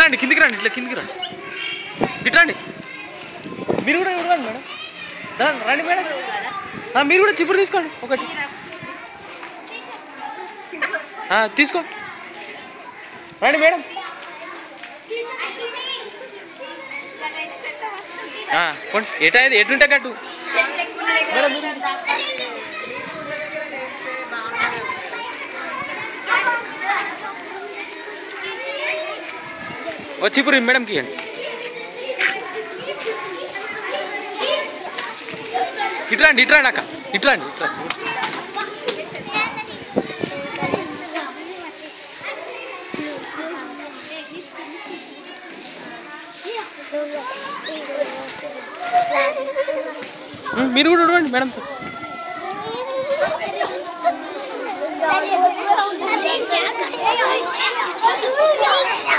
రండి కిందికి రండి ఇట్లా కిందికి రండి ఇట్లా రండి మీరు కూడా ఇవ్వండి మేడం రా- రండి మేడం ఆ, మీరు కూడా చిప్పుడు తీసుకోండి ఒకటి ఆ, తీసుకో రండి మేడం ఆ, పోండి. ఎటా ఇది ఎటుంటే కట్టు మేడం మీరు ఓ చిపురు మేడంకి ఇవ్వండి ఇట్రండి ఇట్రండి అక్క ఇట్రండి ఇట్రండి ఉమ్, మీరు కూడా చూడండి మేడం Thank you.